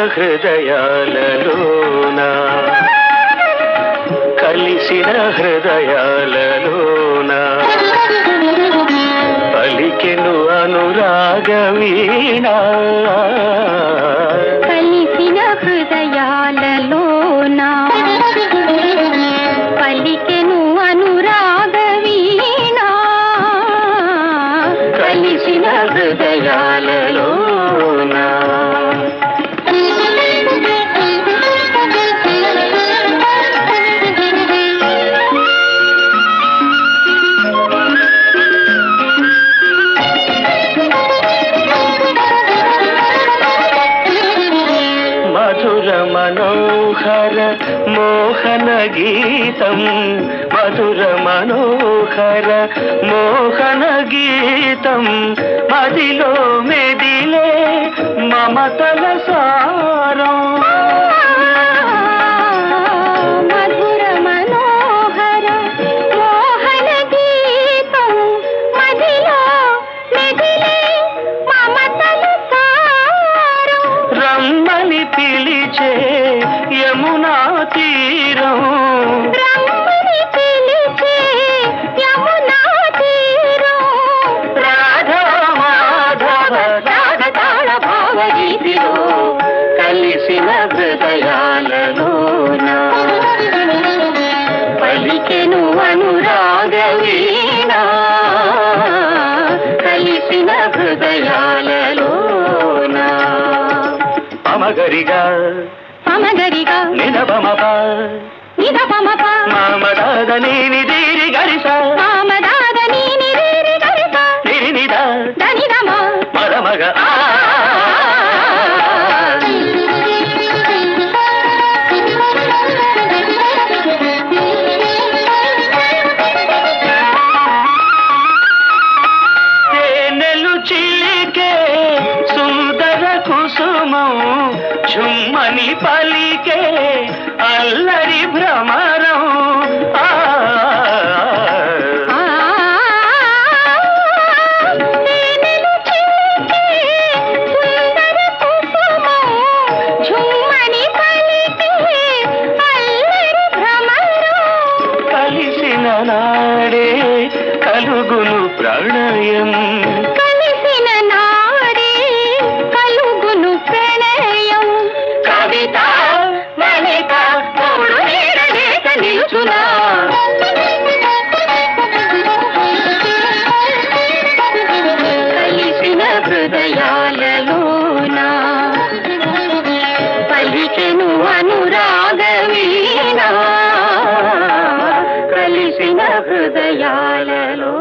హృదయాలలోన కలిసిన హృదయాలలోన పలికెను అనురాగ వీణ కలిసిన హృదయాలలోన పలికెను అనురాగ వీణ కలిసిన హృదయాలలోన మధుర మనోహర మోహన గీతం మధుర మనోహర మోహన గీతం మదిలో మెదిలే మమతల సారం మధుర మనోహర మోహన గీతం మదిలో మెదిలే మమతల సారం రమ్మని పిలిచే యమునా తీరం రమ్మని పిలిచే యమునా తీరం రాధా మాధవ రాగతాళ భావగీతిలో కలిసిన హృదయాలలోన పలికెను అనురాగ వీణ కలిసిన హృదయాలలోన అమగరిగా పమగరిగా నినబమప నిద పమప మామదాద నీని దీరి గరిస మామదాద నీని రీరి గరిస నిరినిద దనిదమ మరమగ ఆ తేనెలు చిలికే సుందర కుసుమం ఝుమ్మని పలికే అల్లరి భ్రమరం ఆ ఆ తేనెలు చిలికే సుందర కుసుమం ఝుమ్మని పలికే అల్లరి భ్రమరం కలిసిన నాడే కలుగును ప్రణయం కలిసిన నాడే కలుగును ప్రణయం కవిత మణిత తోడు నీడలేక నిలుచునా కలిసిన హృదయాలలోన పలికెను అనురాగ వీణ కలిసిన హృదయాలలో